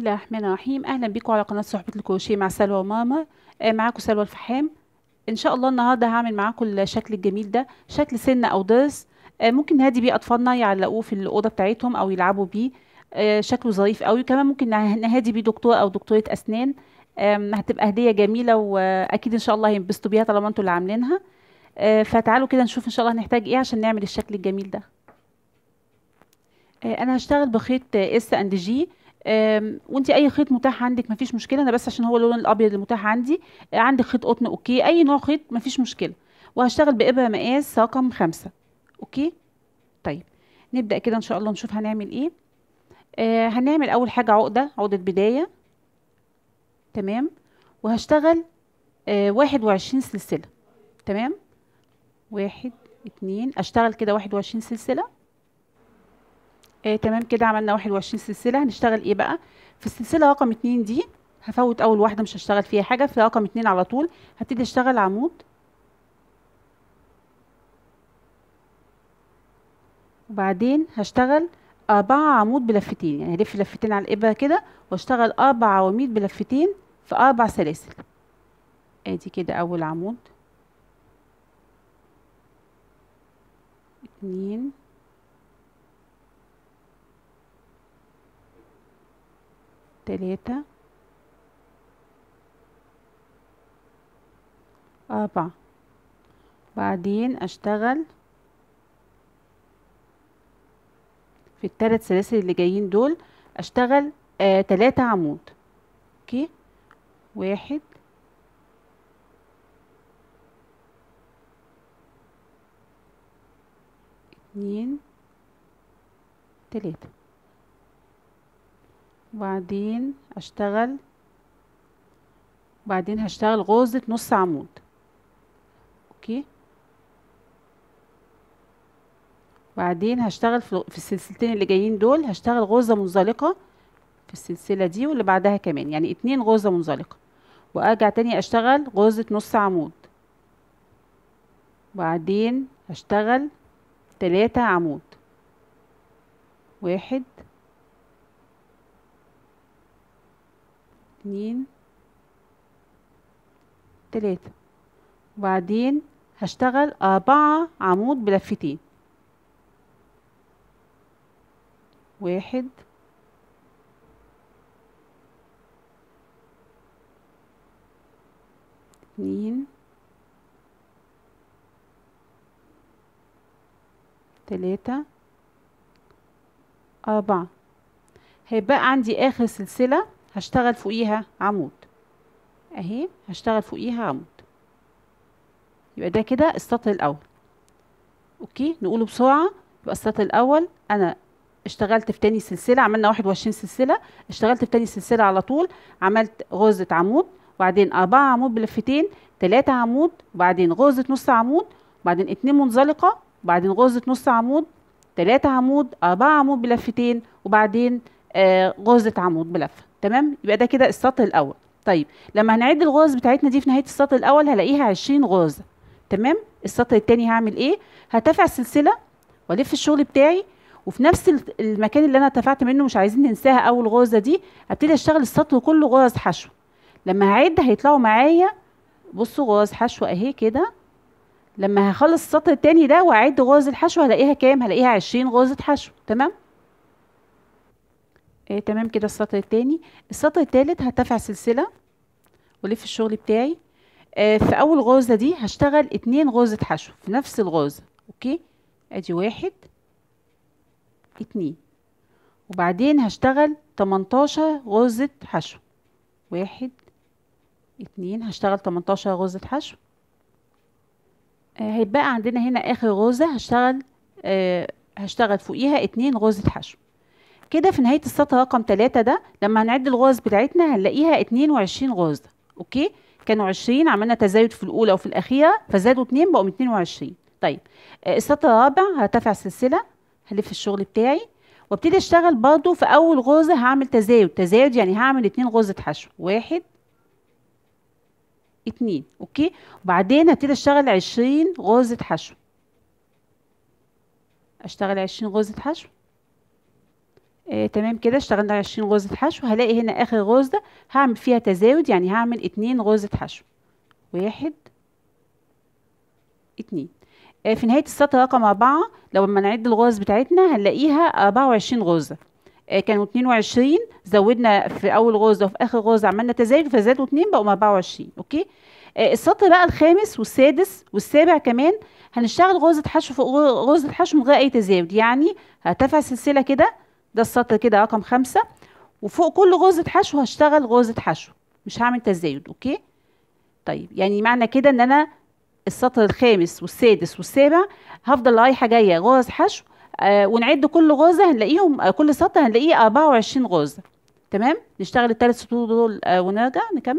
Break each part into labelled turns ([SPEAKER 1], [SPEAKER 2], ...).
[SPEAKER 1] الله الرحمن الرحيم اهلا بيكم على قناه صحبه الكروشيه مع سلوى وماما آه معاكم سلوى الفحام ان شاء الله النهارده هعمل معاكم الشكل الجميل ده شكل سنه او ضرس آه ممكن نهدي بيه اطفالنا يعلقوه في الاوضه بتاعتهم او يلعبوا بيه آه شكله ظريف قوي كمان ممكن نهدي بيه دكتور او دكتوره اسنان هتبقى هديه جميله واكيد ان شاء الله هينبسطوا بيها طالما انتوا اللي عاملينها آه فتعالوا كده نشوف ان شاء الله هنحتاج ايه عشان نعمل الشكل الجميل ده آه انا هشتغل بخيط اس اند جي وانت اي خيط متاح عندك مفيش مشكله انا بس عشان هو اللون الابيض المتاح عندي آه عندك خيط قطن اوكي اي نوع خيط مفيش مشكله وهشتغل بابره مقاس رقم خمسة اوكي طيب نبدا كده ان شاء الله نشوف هنعمل ايه آه هنعمل اول حاجه عقده عقده بدايه تمام وهشتغل آه واحد وعشرين سلسله تمام واحد اتنين اشتغل كده واحد وعشرين سلسله آه تمام كده عملنا واحد وعشرين سلسلة هنشتغل ايه بقى في السلسلة رقم اتنين دي هفوت اول واحدة مش هشتغل فيها حاجة في رقم اتنين على طول هبتدي اشتغل عمود وبعدين هشتغل أربعة عمود بلفتين يعني هلف لفتين على الإبرة كده واشتغل أربع عواميد بلفتين في أربع سلاسل ادي كده أول عمود اتنين تلاتة أربعة بعدين أشتغل في التلات سلاسل اللي جايين دول أشتغل آه تلاتة عمود أوكي واحد اتنين تلاتة وبعدين اشتغل بعدين هشتغل غرزة نص عمود اوكي بعدين هشتغل في السلسلتين اللي جايين دول هشتغل غرزة منزلقة في السلسلة دي واللي بعدها كمان يعني اتنين غرزة منزلقة وارجع تاني اشتغل غرزة نص عمود بعدين هشتغل تلاتة عمود واحد اتنين تلاتة وبعدين هشتغل أربعة عمود بلفتين واحد اتنين تلاتة أربعة هيبقى عندي آخر سلسلة هشتغل فوقيها عمود اهي هشتغل فوقيها عمود يبقى ده كده السطر الاول اوكي نقوله بسرعه يبقى السطر الاول انا اشتغلت في تاني سلسله عملنا واحد وعشرين سلسله اشتغلت في تاني سلسله على طول عملت غرزه عمود وبعدين أربعة عمود بلفتين تلاتة عمود وبعدين غرزة نص عمود وبعدين اتنين منزلقة وبعدين غرزة نص عمود تلاتة عمود أربعة عمود بلفتين وبعدين آه غرزة عمود بلفة تمام يبقى ده كده السطر الاول طيب لما هنعد الغرز بتاعتنا دي في نهايه السطر الاول هلاقيها 20 غرزه تمام السطر التاني هعمل ايه هرتفع السلسله والف الشغل بتاعي وفي نفس المكان اللي انا ارتفعت منه مش عايزين ننساها اول غرزه دي هبتدي اشتغل السطر كله غرز حشو لما هعد هيطلعوا معايا بصوا غرز حشو اهي كده لما هخلص السطر التاني ده واعد غرز الحشو هلاقيها كام هلاقيها 20 غرزه حشو تمام آه تمام كده السطر التاني السطر التالت هرتفع سلسلة والف الشغل بتاعي آه في اول غرزة دي هشتغل اتنين غرزة حشو في نفس الغرزة اوكي ادي واحد اتنين وبعدين هشتغل تمنتاشر غرزة حشو واحد اتنين هشتغل تمنتاشر غرزة حشو آه هيبقى عندنا هنا اخر غرزة هشتغل آه هشتغل فوقيها اتنين غرزة حشو كده في نهاية السطر رقم تلاتة ده لما هنعد الغرز بتاعتنا هنلاقيها اتنين وعشرين غرزة اوكي كانوا عشرين عملنا تزايد في الأولى وفي الأخيرة فزادوا اتنين بقوا اتنين وعشرين طيب آه السطر الرابع هرتفع سلسلة هلف الشغل بتاعي وابتدي اشتغل برضو في أول غرزة هعمل تزايد تزايد يعني هعمل اتنين غرزة حشو واحد اتنين اوكي وبعدين هبتدي اشتغل عشرين غرزة حشو اشتغل عشرين غرزة حشو آه تمام كده اشتغلنا عشرين غرزة حشو هلاقي هنا اخر غرزة هعمل فيها تزايد يعني هعمل اتنين غرزة حشو واحد اتنين آه في نهاية السطر رقم أربعة لو لما نعد الغرز بتاعتنا هنلاقيها أربعة وعشرين غرزة آه كانوا اتنين وعشرين زودنا في أول غرزة وفي آخر غرزة عملنا تزايد فزادوا اتنين بقوا أربعة وعشرين أوكي آه السطر بقى الخامس والسادس والسابع كمان هنشتغل غرزة حشو فوق غرزة حشو من غير أي تزايد يعني هرتفع سلسلة كده ده السطر كده رقم خمسة وفوق كل غرزة حشو هشتغل غرزة حشو مش هعمل تزايد أوكي طيب يعني معنى كده إن أنا السطر الخامس والسادس والسابع هفضل رايحة جاية غرز حشو آه ونعد كل غرزة هنلاقيهم آه كل سطر هنلاقيه أربعة وعشرين غرزة تمام نشتغل الثلاث سطور دول آه ونرجع نكمل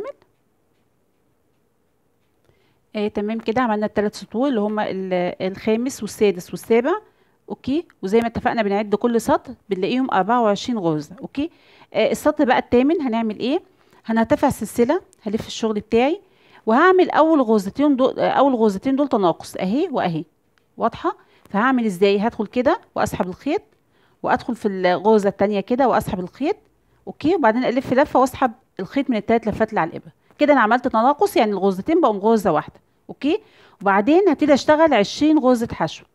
[SPEAKER 1] آه تمام كده عملنا الثلاث سطور اللي هما الخامس والسادس والسابع اوكي وزي ما اتفقنا بنعد كل سطر بنلاقيهم 24 غرزه اوكي آه السطر بقى الثامن هنعمل ايه هنرتفع السلسله هلف الشغل بتاعي وهعمل اول غرزتين دول اول غرزتين دول تناقص اهي واهي واضحه فهعمل ازاي هدخل كده واسحب الخيط وادخل في الغرزه الثانيه كده واسحب الخيط اوكي وبعدين الف لفه واسحب الخيط من الثلاث لفات اللي على الابره كده انا عملت تناقص يعني الغرزتين بقوا غرزه واحده اوكي وبعدين هبتدي اشتغل 20 غرزه حشو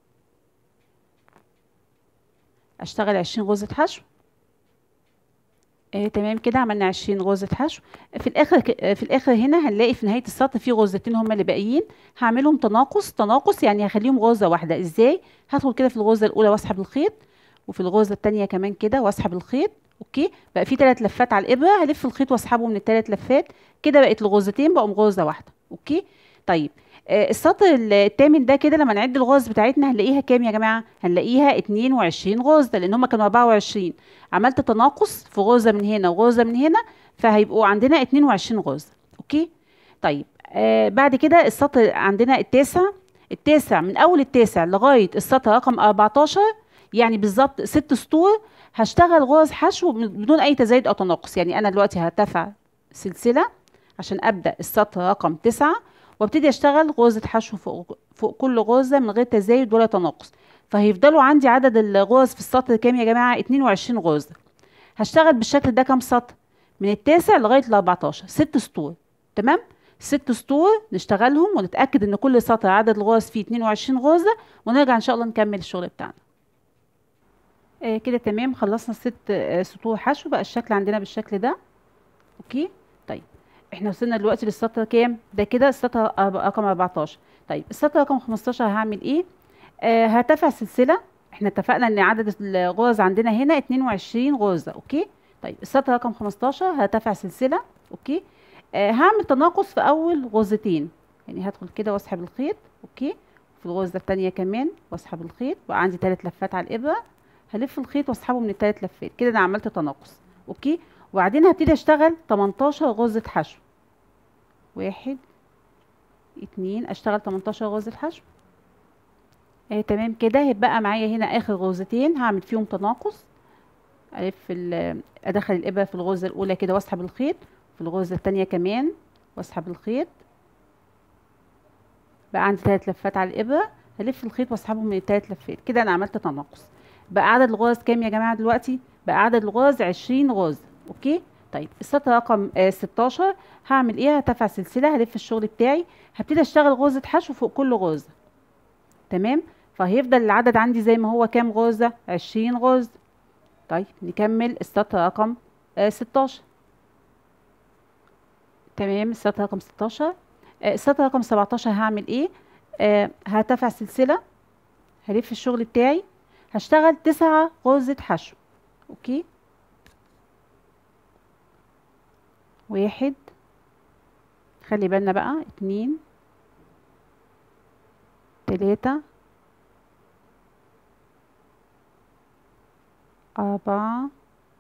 [SPEAKER 1] اشتغل 20 غرزه حشو آه تمام كده عملنا 20 غرزه حشو في الاخر في الاخر هنا هنلاقي في نهايه السطر في غرزتين هما اللي باقيين هعملهم تناقص تناقص يعني هخليهم غرزه واحده ازاي هدخل كده في الغرزه الاولى واسحب الخيط وفي الغرزه الثانيه كمان كده واسحب الخيط اوكي بقى في ثلاث لفات على الابره هلف الخيط واسحبه من الثلاث لفات كده بقت الغرزتين بقوا غرزه واحده اوكي طيب آه السطر الثامن ده كده لما نعد الغرز بتاعتنا هنلاقيها كام يا جماعه هنلاقيها 22 غرزه لان هم كانوا 24 عملت تناقص في غرزه من هنا وغرزه من هنا فهيبقوا عندنا 22 غرزه اوكي طيب آه بعد كده السطر عندنا التاسع التاسع من اول التاسع لغايه السطر رقم 14 يعني بالظبط ست سطور هشتغل غرز حشو بدون اي تزايد او تناقص يعني انا دلوقتي هرتفع سلسله عشان ابدا السطر رقم تسعة وابتدي اشتغل غرزه حشو فوق, فوق كل غرزه من غير تزايد ولا تناقص فهيفضلوا عندي عدد الغرز في السطر كام يا جماعه 22 غرزه هشتغل بالشكل ده كام سطر من التاسع لغايه ال 14 ست سطور تمام ست سطور نشتغلهم ونتاكد ان كل سطر عدد الغرز فيه 22 غرزه ونرجع ان شاء الله نكمل الشغل بتاعنا آه كده تمام خلصنا الست آه سطور حشو بقى الشكل عندنا بالشكل ده اوكي طيب احنا وصلنا دلوقتي للسطر كام ده كده السطر رقم 14 طيب السطر رقم 15 هعمل ايه آه هرتفع سلسله احنا اتفقنا ان عدد الغرز عندنا هنا 22 غرزه اوكي طيب السطر رقم 15 هرتفع سلسله اوكي آه هعمل تناقص في اول غرزتين يعني هدخل كده واسحب الخيط اوكي في الغرزه الثانيه كمان واسحب الخيط بقى عندي ثلاث لفات على الابره هلف الخيط واسحبه من الثلاث لفات كده انا عملت تناقص اوكي وبعدين هبتدي اشتغل 18 غرزة حشو واحد اتنين اشتغل 18 غرزة حشو آه تمام كده هيبقى معايا هنا اخر غرزتين هعمل فيهم تناقص الف ادخل الابره في الغرزه الاولى كده واسحب الخيط في الغرزه الثانيه كمان واسحب الخيط بقى عندي ثلاث لفات على الابره هلف الخيط واسحبه من الثلاث لفات كده انا عملت تناقص بقى عدد الغرز كام يا جماعه دلوقتي بقى عدد الغرز 20 غرزه اوكي طيب السطر رقم آه 16 هعمل ايه هرتفع سلسله هلف الشغل بتاعي هبتدي اشتغل غرزه حشو فوق كل غرزه تمام فهيفضل العدد عندي زي ما هو كام غرزه 20 غرزه طيب نكمل السطر رقم آه 16 تمام السطر رقم 16 آه السطر رقم 17 هعمل ايه آه هرتفع سلسله هلف الشغل بتاعي هشتغل تسعة غرزة حشو اوكي واحد خلي بالنا بقى اتنين تلاتة أربعة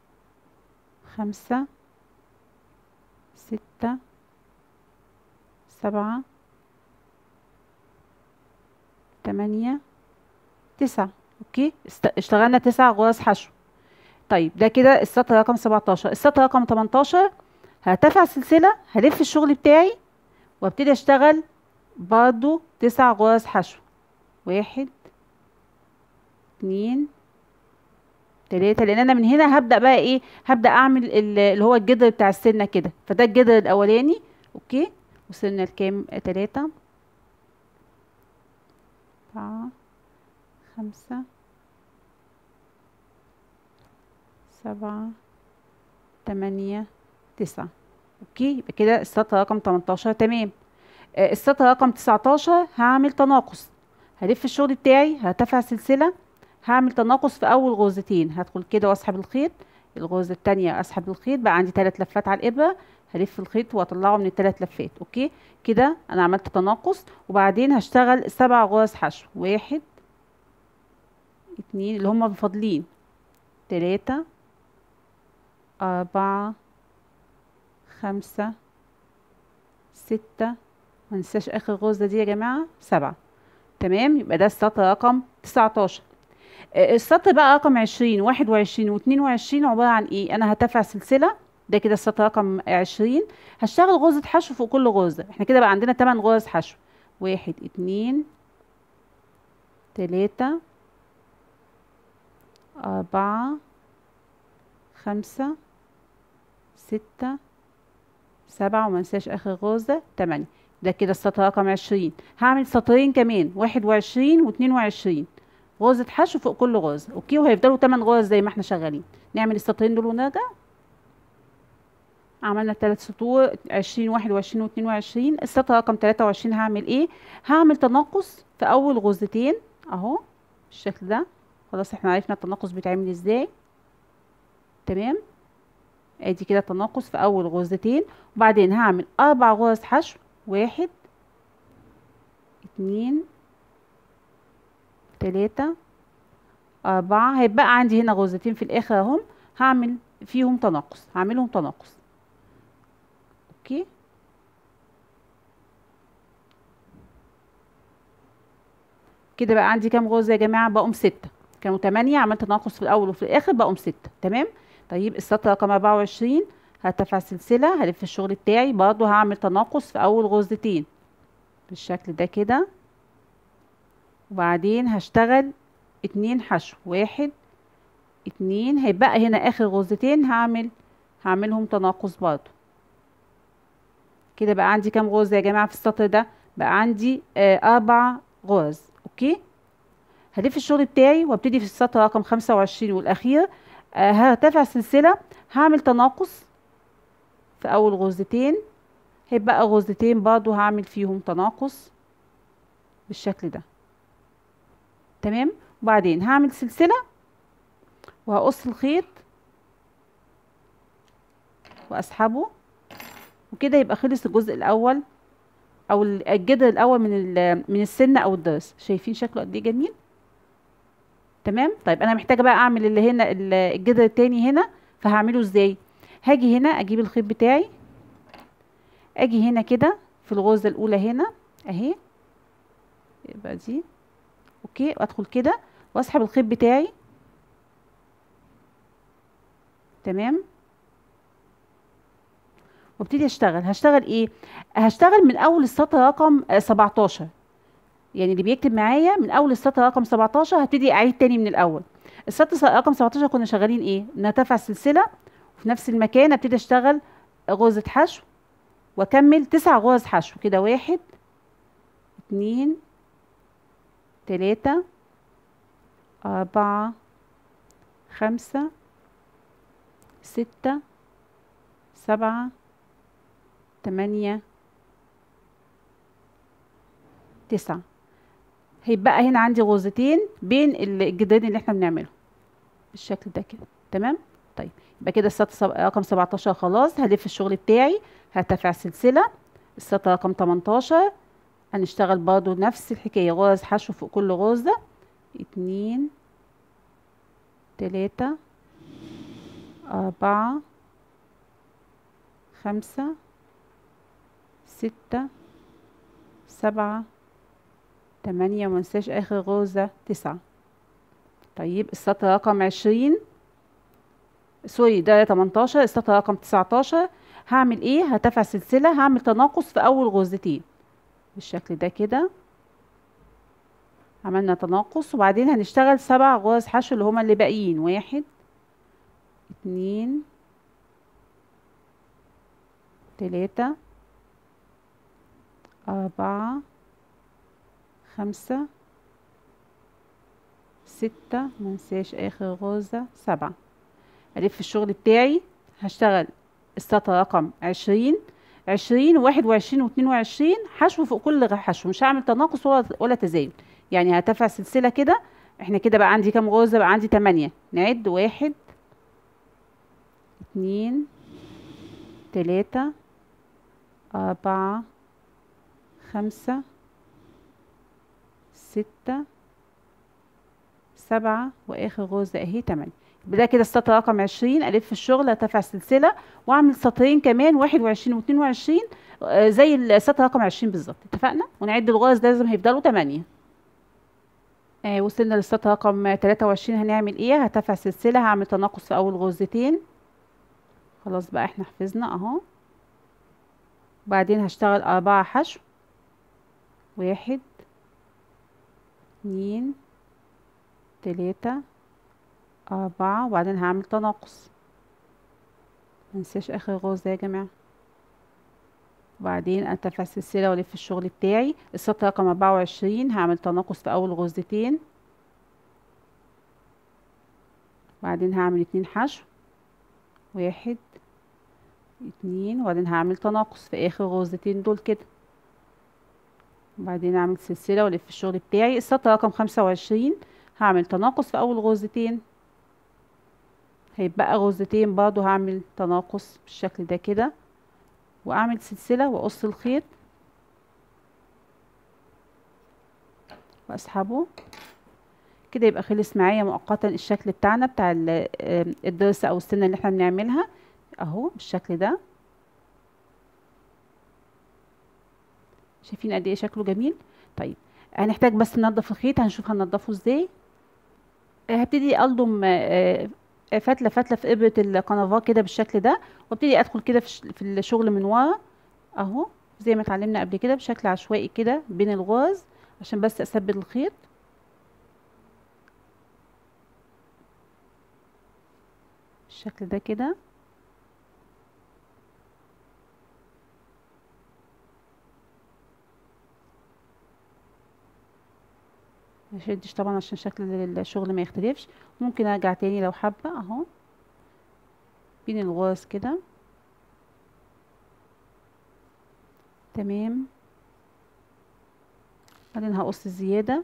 [SPEAKER 1] خمسة ستة سبعة تمانية تسعة اوكي اشتغلنا تسع غرز حشو طيب ده كده السطر رقم 17 السطر رقم 18 هرتفع سلسلة هلف الشغل بتاعي وابتدي اشتغل برضو تسع غرز حشو واحد اتنين تلاتة لان انا من هنا هبدأ بقى ايه هبدأ اعمل ال- اللي هو الجدر بتاع السنة كده فده الجدر الاولاني اوكي وصلنا لكام تلاتة اربعة خمسة سبعة تمانية تسعة اوكي يبقى كده السطر رقم 18 تمام آه، السطر رقم 19 هعمل تناقص هلف الشغل بتاعي هرتفع سلسلة هعمل تناقص في اول غرزتين هدخل كده واسحب الخيط الغرزة التانية اسحب الخيط بقى عندي تلات لفات على الابرة هلف الخيط واطلعه من التلات لفات اوكي كده انا عملت تناقص وبعدين هشتغل سبع غرز حشو واحد اتنين اللي هما فاضلين تلاتة أربعة خمسة ستة مننساش آخر غرزة دي يا جماعة سبعة تمام يبقى ده السطر رقم تسعتاشر آه، السطر بقى رقم عشرين واحد وعشرين واتنين وعشرين عبارة عن ايه أنا هتفع سلسلة ده كده السطر رقم عشرين هشتغل غرزة حشو فوق كل غرزة احنا كده بقى عندنا تمن غرز حشو واحد اتنين تلاتة أربعة خمسة ستة سبعة ومنساش آخر غرزة تمانية ده كده السطر رقم عشرين هعمل سطرين كمان واحد وعشرين واتنين وعشرين غرزة حشو فوق كل غرزة اوكي وهيفضلوا تمن غرز زي ما احنا شغالين نعمل السطرين دول ونرجع عملنا تلات سطور عشرين واحد وعشرين واتنين وعشرين السطر رقم تلاتة وعشرين هعمل ايه هعمل تناقص في اول غرزتين اهو بالشكل ده خلاص احنا عرفنا التناقص بيتعمل ازاي تمام ادي كده تناقص في اول غرزتين وبعدين هعمل اربع غرز حشو واحد اتنين تلاتة أربعة هيبقى عندي هنا غرزتين في الآخر اهم هعمل فيهم تناقص هعملهم تناقص اوكي كده بقى عندي كام غرزة يا جماعة بقوا ستة كانوا تمانية عملت تناقص في الأول وفي الآخر بقوا ستة تمام طيب السطر رقم أربعة وعشرين هرتفع سلسلة هلف الشغل بتاعي برضو هعمل تناقص في أول غرزتين بالشكل ده كده وبعدين هشتغل اتنين حشو واحد اتنين هيبقى هنا اخر غرزتين هعمل هعملهم تناقص برضو كده بقى عندي كام غرزة يا جماعة في السطر ده بقى عندي آه اربع غرز اوكي هلف الشغل بتاعي وابتدي في السطر رقم خمسة وعشرين والاخير آه هرتفع سلسلة هعمل تناقص في اول غرزتين هيبقى غرزتين برضو هعمل فيهم تناقص بالشكل ده تمام وبعدين هعمل سلسلة وهقص الخيط واسحبه وكده يبقى خلص الجزء الاول او الجدر الاول من من السنه او الضرس شايفين شكله قد ايه جميل تمام طيب انا محتاجه بقى اعمل اللي هنا الجدر التاني هنا فهعمله ازاي هاجي هنا اجيب الخيط بتاعي اجي هنا كده في الغرزه الاولى هنا اهي يبقى دي اوكي وادخل كده واسحب الخيط بتاعي تمام وابتدي اشتغل هشتغل ايه هشتغل من اول السطر رقم 17 يعني اللي بيكتب معايا من اول السطر رقم 17 هبتدي اعيد تاني من الاول السطر رقم 17 كنا شغالين ايه نرتفع سلسله وفي نفس المكان ابتدي اشتغل غرزه حشو واكمل تسع غرز حشو كده واحد اتنين تلاتة أربعة خمسة ستة سبعة تمانية تسعة هيبقى هنا عندي غرزتين بين الجدرين اللي احنا بنعمله بالشكل ده كده تمام طيب يبقى كده السطر رقم 17 خلاص هلف الشغل بتاعي هرتفع سلسلة السطر رقم 18 هنشتغل برضو نفس الحكاية غرز حشو فوق كل غرزة اتنين تلاتة أربعة خمسة ستة سبعة تمانية ومنساش آخر غرزة تسعة طيب السطر رقم عشرين سوري ده 18 السطر رقم 19 هعمل ايه هرتفع سلسلة هعمل تناقص في اول غرزتين بالشكل ده كده عملنا تناقص وبعدين هنشتغل سبع غرز حشو اللي هما اللي باقيين واحد اتنين تلاتة أربعة خمسة ستة منساش آخر غرزة سبعة ألف الشغل بتاعي هشتغل السطر رقم عشرين عشرين وواحد وعشرين واتنين وعشرين حشو فوق كل حشو مش هعمل تناقص ولا ولا تزايد يعني هرتفع سلسلة كده احنا كده بقى عندي كام غرزة بقى عندي تمانية نعد واحد اتنين تلاتة أربعة خمسة ستة سبعة وآخر غرزة أهي تمانية يبقى ده كده السطر رقم عشرين ألف الشغل أرتفع سلسلة وأعمل سطرين كمان واحد وعشرين واتنين وعشرين آه، زي السطر رقم عشرين بالظبط اتفقنا ونعد الغرز لازم هيفضلوا تمانية آه وصلنا للسطر رقم تلاتة وعشرين هنعمل ايه هرتفع سلسلة هعمل تناقص في أول غرزتين خلاص بقى احنا حفظنا اهو بعدين هشتغل أربعة حشو واحد اتنين تلاتة أربعة وبعدين هعمل تناقص منساش آخر غرزة يا جماعة وبعدين ارتفع السلسلة والف الشغل بتاعي السطر رقم أربعة وعشرين هعمل تناقص في أول غرزتين بعدين هعمل اتنين حشو واحد اتنين وبعدين هعمل تناقص في آخر غرزتين دول كده وبعدين اعمل سلسلة والف الشغل بتاعي السطر رقم خمسة وعشرين هعمل تناقص في أول غرزتين هيبقى غرزتين برضو هعمل تناقص بالشكل ده كده واعمل سلسلة واقص الخيط واسحبه كده يبقى خلص معايا مؤقتا الشكل بتاعنا بتاع الضرس او السنة اللي احنا بنعملها اهو بالشكل ده شايفين قد ايه شكله جميل طيب هنحتاج بس ننضف الخيط هنشوف هننضفه ازاي هبتدي الضم فتله فتله في ابره القنفاه كده بالشكل ده وابتدي ادخل كده في الشغل من ورا اهو زي ما اتعلمنا قبل كده بشكل عشوائي كده بين الغاز عشان بس اثبت الخيط بالشكل ده كده مشدش طبعا عشان شكل الشغل ما يختلفش ممكن ارجع تاني لو حابة اهو بين الغاز كده تمام بعدين هقص الزيادة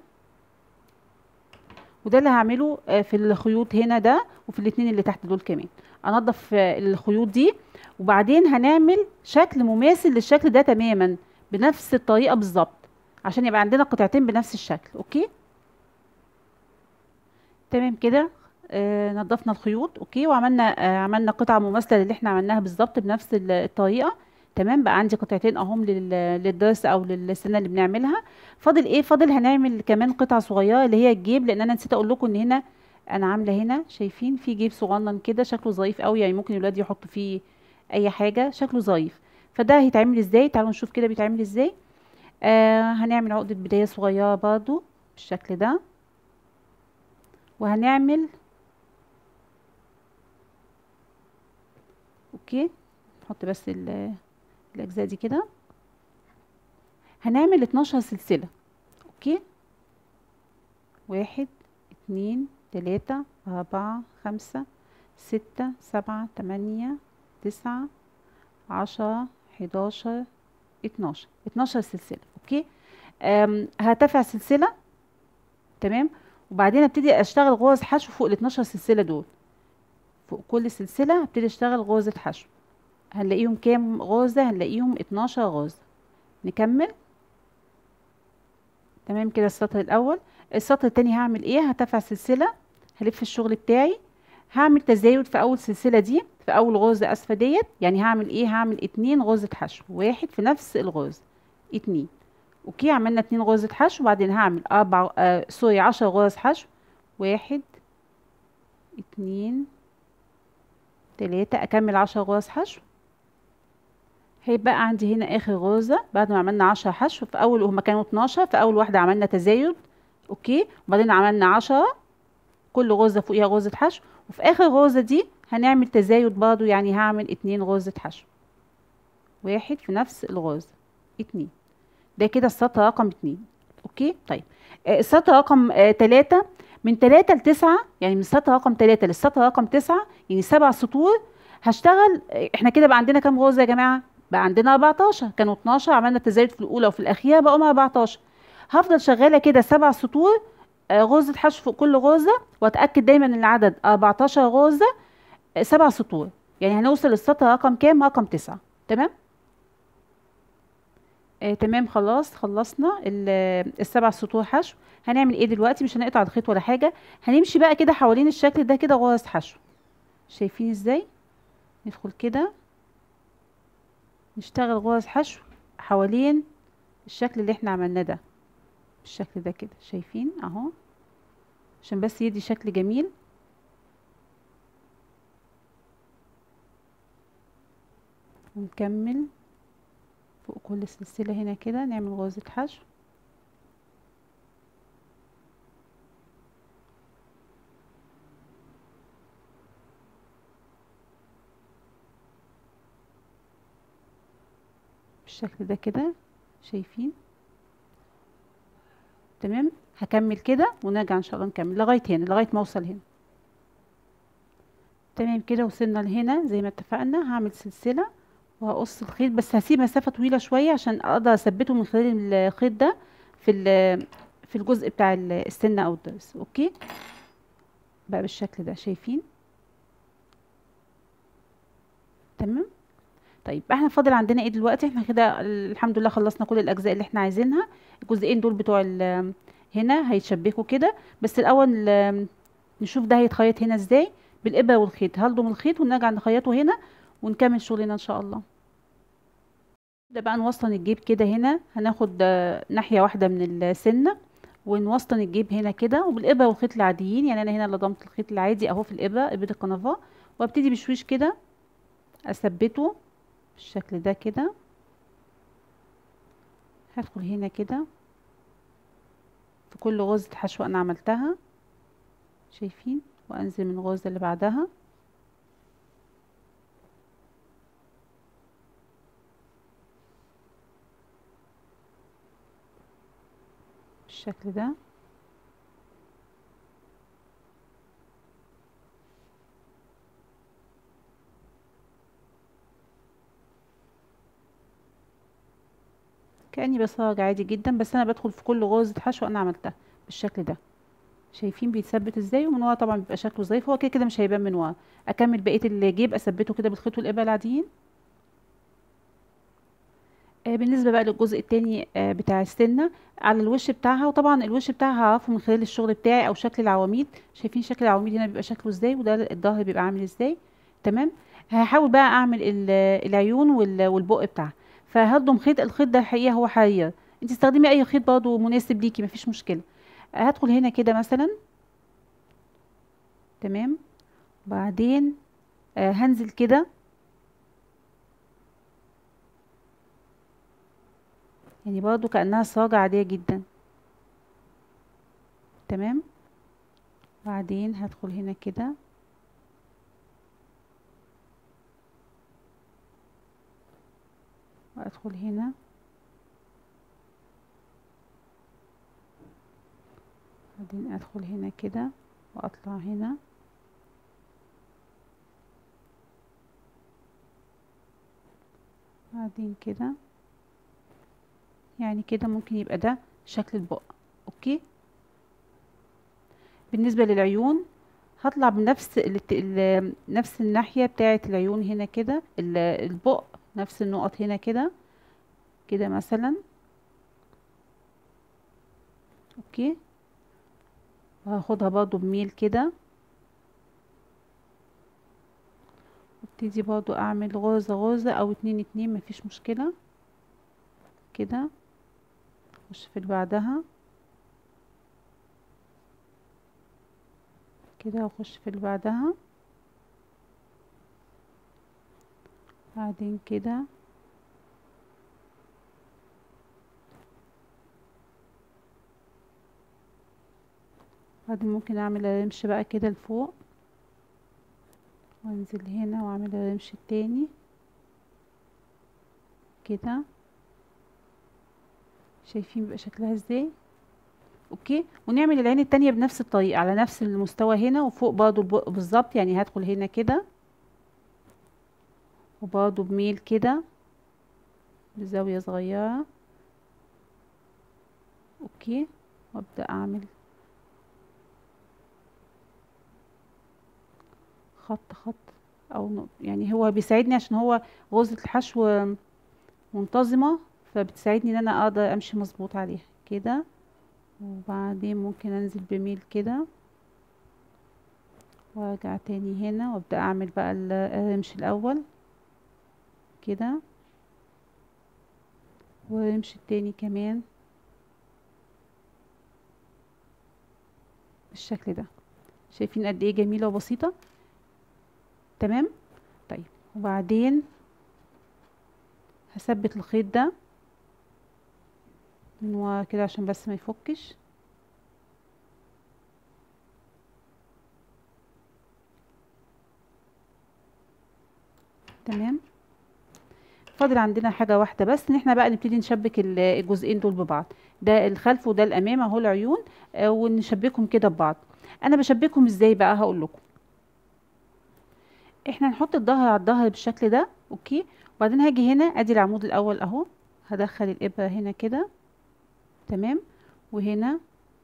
[SPEAKER 1] وده اللي هعمله في الخيوط هنا ده وفي الاتنين اللي تحت دول كمان انضف الخيوط دي وبعدين هنعمل شكل مماثل للشكل ده تماما بنفس الطريقة بالظبط عشان يبقى عندنا قطعتين بنفس الشكل اوكي تمام كده آه نضفنا الخيوط اوكي وعملنا آه عملنا قطعه مماثله للي احنا عملناها بالظبط بنفس الطريقه تمام بقى عندي قطعتين اهم للدرس او للسنه اللي بنعملها فاضل ايه فاضل هنعمل كمان قطعه صغيره اللي هي الجيب لان انا نسيت اقول لكم ان هنا انا عامله هنا شايفين في جيب صغنن كده شكله ظريف قوي يعني ممكن الولاد يحطوا فيه اي حاجه شكله ظريف فده هيتعمل ازاي تعالوا نشوف كده بيتعمل ازاي آه هنعمل عقده بدايه صغيره برضو بالشكل ده وهنعمل اوكي نحط بس الاجزاء دي كده هنعمل 12 سلسله اوكي واحد اتنين تلاتة اربعة خمسة ستة سبعة تمانية تسعة عشرة حداشر اتناشر اتناشر سلسلة اوكي هرتفع سلسلة تمام وبعدين ابتدي اشتغل غرز حشو فوق ال 12 سلسله دول فوق كل سلسله هبتدي اشتغل غرزه حشو هنلاقيهم كام غرزه هنلاقيهم 12 غرزه نكمل تمام كده السطر الاول السطر التاني هعمل ايه هرتفع سلسله هلف الشغل بتاعي هعمل تزايد في اول سلسله دي في اول غرزه اسفه ديت يعني هعمل ايه هعمل اتنين غرزه حشو واحد في نفس الغرزه اتنين اوكي عملنا اتنين غرزة حشو وبعدين هعمل اربع آه سوري عشر غرز حشو واحد اتنين تلاتة اكمل عشر غرز حشو هيبقى عندي هنا اخر غرزة بعد ما عملنا عشرة حشو في اول هما كانوا اتناشر في اول واحدة عملنا تزايد اوكي وبعدين عملنا عشرة كل غرزة فوقيها غرزة حشو وفي اخر غرزة دي هنعمل تزايد برضو يعني هعمل اتنين غرزة حشو واحد في نفس الغرزة اتنين ده كده السطر رقم اتنين اوكي طيب آه، السطر رقم آه، تلاتة من تلاتة لتسعة يعني من السطر رقم تلاتة للسطر رقم تسعة يعني سبع سطور هشتغل آه، احنا كده بقى عندنا كام غرزة يا جماعة بقى عندنا 14 كانوا 12 عملنا تزايد في الاولى وفي الاخيره بقوا 14 هفضل شغاله كده سبع سطور آه، غرزه حشو فوق كل غرزه واتاكد دايما ان العدد 14 غرزه آه، سبع سطور يعني هنوصل للسطر رقم كام رقم 9 تمام آه تمام خلاص خلصنا ال- السبع سطور حشو هنعمل ايه دلوقتي مش هنقطع الخيط ولا حاجه هنمشي بقى كده حوالين الشكل ده كده غرز حشو شايفين ازاي ندخل كده نشتغل غرز حشو حوالين الشكل اللي احنا عملناه ده بالشكل ده كده شايفين اهو عشان بس يدي شكل جميل ونكمل فوق كل سلسلة هنا كده نعمل غرزة حشو بالشكل ده كده شايفين تمام هكمل كده ونرجع ان شاء الله نكمل لغايه هنا لغايه ما اوصل هنا تمام كده وصلنا لهنا زي ما اتفقنا هعمل سلسله وهقص الخيط بس هسيب مسافه طويله شويه عشان اقدر اثبته من خلال الخيط ده في ال- في الجزء بتاع ال- السنه او الضرس اوكي بقى بالشكل ده شايفين تمام طيب احنا فاضل عندنا ايه دلوقتي احنا كده الحمد لله خلصنا كل الاجزاء اللي احنا عايزينها الجزئين دول بتوع ال- هنا هيتشبكوا كده بس الاول آم، نشوف ده هيتخيط هنا ازاي بالابره والخيط هلضم الخيط ونرجع نخيطه هنا ونكمل شغلنا ان شاء الله ده بقى نوصل الجيب كده هنا هناخد آه، ناحيه واحده من السنه ونوصل الجيب هنا كده وبالابره والخيط العاديين يعني انا هنا لضمت الخيط العادي اهو في الابره ابره القنفه وابتدي بشويش كده اثبته بالشكل ده كده هدخل هنا كده في كل غرزة حشو انا عملتها شايفين وانزل من الغرزة اللي بعدها بالشكل ده كأني بصاج عادي جدا بس انا بدخل في كل غرزة حشو انا عملتها بالشكل ده شايفين بيتثبت ازاي ومن ورا طبعا بيبقى شكله ظريف هو كده كده مش هيبان من ورا اكمل بقيه الجيب اثبته كده بالخيط والابره العاديين آه بالنسبه بقى للجزء التاني آه بتاع السنه على الوش بتاعها وطبعا الوش بتاعها هعرفه من خلال الشغل بتاعي او شكل العواميد شايفين شكل العواميد هنا بيبقى شكله ازاي وده الظهر بيبقى عامل ازاي تمام هحاول بقى اعمل ال- العيون وال- والبق بتاعها فهضم خيط الخيط ده الحقيقه هو حرير انت استخدمي اي خيط برضه مناسب ليكي مفيش مشكله هدخل هنا كده مثلا تمام وبعدين آه هنزل كده يعني برضو كأنها صاجة عادية جدا تمام بعدين هدخل هنا كده وادخل هنا بعدين ادخل هنا كده واطلع هنا بعدين كده يعني كده ممكن يبقى ده شكل البق اوكي بالنسبة للعيون هطلع بنفس ال... ال... نفس الناحية بتاعة العيون هنا كده ال- البق نفس النقط هنا كده كده مثلا اوكي وهاخدها برضو بميل كده وابتدي برضو اعمل غرزة غرزة او اتنين اتنين مفيش مشكلة كده اخش في اللي بعدها كده واخش في اللي بعدها بعدين كده بعدين ممكن اعمل رمش بقى كده لفوق وانزل هنا واعمل الرمش التاني كده شايفين بقى شكلها ازاي اوكي ونعمل العين التانية بنفس الطريقة على نفس المستوى هنا وفوق برضو البق بالظبط يعني هدخل هنا كده وبرضو بميل كده بزاوية صغيرة اوكي وابدأ اعمل خط خط او نقط يعني هو بيساعدني عشان هو غرزة الحشو منتظمة فبتساعدني ان انا اقدر امشي مظبوط عليها كده وبعدين ممكن انزل بميل كده وارجع تاني هنا وابدأ اعمل بقى الرمش الاول كده والرمش التاني كمان بالشكل ده شايفين قد ايه جميلة وبسيطة تمام طيب وبعدين هثبت الخيط ده من ورا كده عشان بس ما يفكش تمام فاضل عندنا حاجة واحدة بس ان احنا بقى نبتدي نشبك الجزئين دول ببعض ده الخلف وده الامام اهو العيون آه ونشبكهم كده ببعض انا بشبكهم ازاي بقى هقول لكم احنا هنحط الظهر على الظهر بالشكل ده اوكي وبعدين هاجي هنا ادي العمود الاول اهو هدخل الابره هنا كده تمام وهنا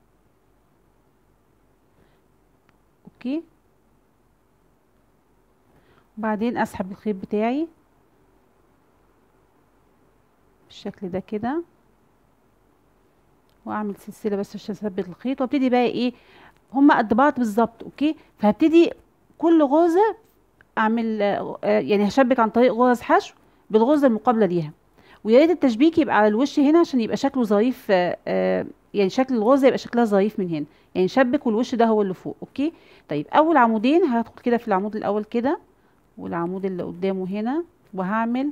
[SPEAKER 1] اوكي وبعدين اسحب الخيط بتاعي بالشكل ده كده واعمل سلسله بس عشان اثبت الخيط وابتدي بقى ايه هما قد بعض بالظبط اوكي فهبتدي كل غرزه اعمل آه يعني هشبك عن طريق غرز حشو بالغرزه المقابله ليها ويا ريت التشبيك يبقى على الوش هنا عشان يبقى شكله ظريف آه آه يعني شكل الغرزه يبقى شكلها ظريف من هنا يعني نشبك والوش ده هو اللي فوق اوكي طيب اول عمودين هدخل كده في العمود الاول كده والعمود اللي قدامه هنا وهعمل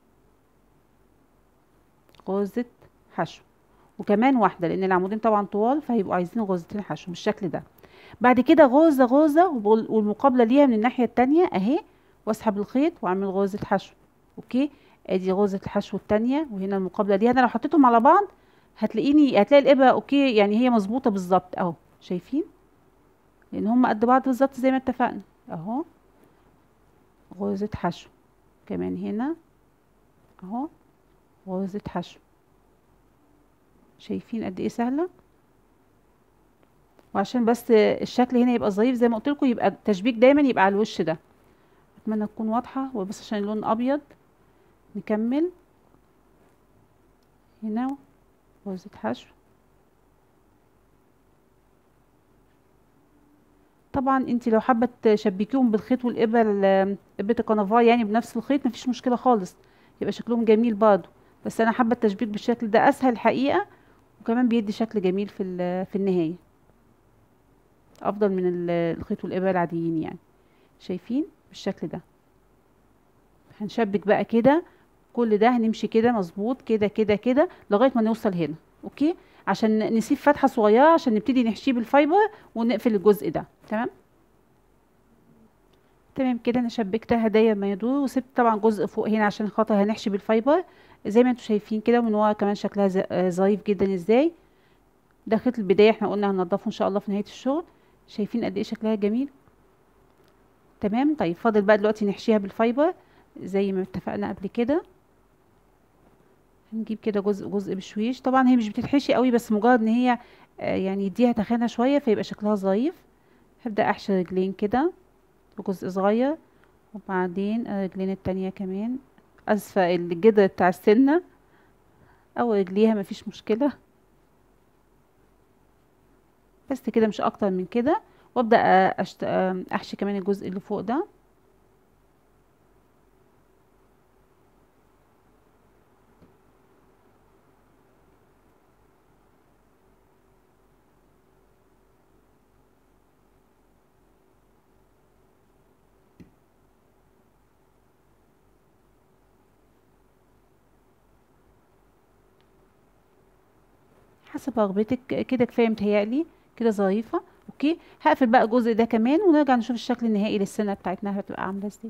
[SPEAKER 1] غرزه حشو وكمان واحده لان العمودين طبعا طوال فهيبقوا عايزين غرزتين حشو بالشكل ده بعد كده غرزه غرزه والمقابله ليها من الناحيه التانية اهي واسحب الخيط واعمل غرزه حشو اوكي ادي غرزه الحشو التانية وهنا المقابله ليها انا لو حطيتهم على بعض هتلاقيني هتلاقي الابره اوكي يعني هي مظبوطه بالظبط اهو شايفين لان هم قد بعض بالظبط زي ما اتفقنا اهو غرزه حشو كمان هنا اهو غرزه حشو شايفين قد ايه سهله وعشان بس الشكل هنا يبقى ظريف زي ما قلت لكم يبقى التشبيك دايما يبقى على الوش ده اتمنى تكون واضحه وبس عشان اللون ابيض نكمل هنا غرزة حشو طبعا انت لو حابه تشبكيهم بالخيط والابره ابره الكنفار يعني بنفس الخيط مفيش مشكله خالص يبقى شكلهم جميل برضه بس انا حابه التشبيك بالشكل ده اسهل الحقيقه وكمان بيدي شكل جميل في في النهايه افضل من الخيط والابره العاديين يعني شايفين بالشكل ده هنشبك بقى كده كل ده هنمشي كده مظبوط كده كده كده لغايه ما نوصل هنا اوكي عشان نسيب فتحه صغيره عشان نبتدي نحشيه بالفايبر ونقفل الجزء ده تمام تمام كده انا شبكتها داير ما يدور وسبت طبعا جزء فوق هنا عشان خاطر هنحشي بالفايبر زي ما انتم شايفين كده ومن ورا كمان شكلها ظريف جدا ازاي ده خيط البدايه احنا قلنا هننضفه ان شاء الله في نهايه الشغل شايفين قد ايه شكلها جميل تمام طيب فاضل بقى دلوقتي نحشيها بالفايبر زي ما اتفقنا قبل كده هنجيب كده جزء جزء بشويش طبعا هي مش بتتحشي قوي بس مجرد ان هي آه يعني يديها تخانه شويه فيبقى شكلها ظريف هبدا احشي رجلين كده بجزء صغير وبعدين الرجلين التانية كمان اسفه الجدر بتاع السنه او رجليها مفيش مشكله بس كده مش اكتر من كده وابدا أشت... احشي كمان الجزء اللي فوق ده حسب رغبتك كده كفايه متهيألي كده ظريفه اوكي اوكي هقفل بقى الجزء ده كمان ونرجع نشوف الشكل النهائي للسنه بتاعتنا هتبقى عامله ازاي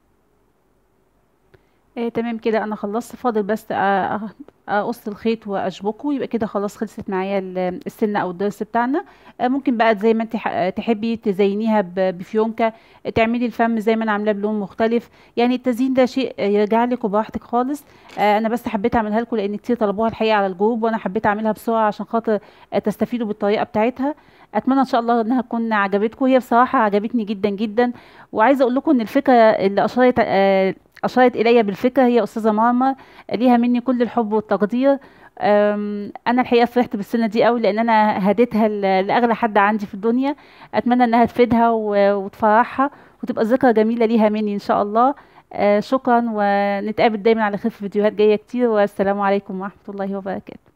[SPEAKER 1] آه تمام كده انا خلصت فاضل بس آه، آه، اقص الخيط واشبكه يبقى كده خلاص خلصت معايا ال- السنه او الضرس بتاعنا آه ممكن بقى زي ما انت ح- آه، تحبي تزينيها ب- بفيونكه آه، تعملي الفم زي ما انا عاملاه بلون مختلف يعني التزيين ده شيء آه، يرجع لك وبراحتك خالص آه انا بس حبيت اعملها لكم لان كتير طلبوها الحقيقه على الجروب وانا حبيت اعملها بسرعه عشان خاطر آه، تستفيدوا بالطريقه بتاعتها اتمنى ان شاء الله انها تكون عجبتكم هي بصراحه عجبتني جدا جدا وعايزه اقول لكم ان الفكره اللي اشارت آه، اشارت الي بالفكره هي استاذه ماما ليها مني كل الحب والتقدير أم، انا الحقيقه فرحت بالسنه دي قوي لان انا هديتها ل- لاغلى حد عندي في الدنيا اتمنى انها تفيدها و- وتفرحها وتبقى ذكرى جميله ليها مني ان شاء الله آه، شكرا ونتقابل دايما على خير في فيديوهات جايه كتير والسلام عليكم ورحمه الله وبركاته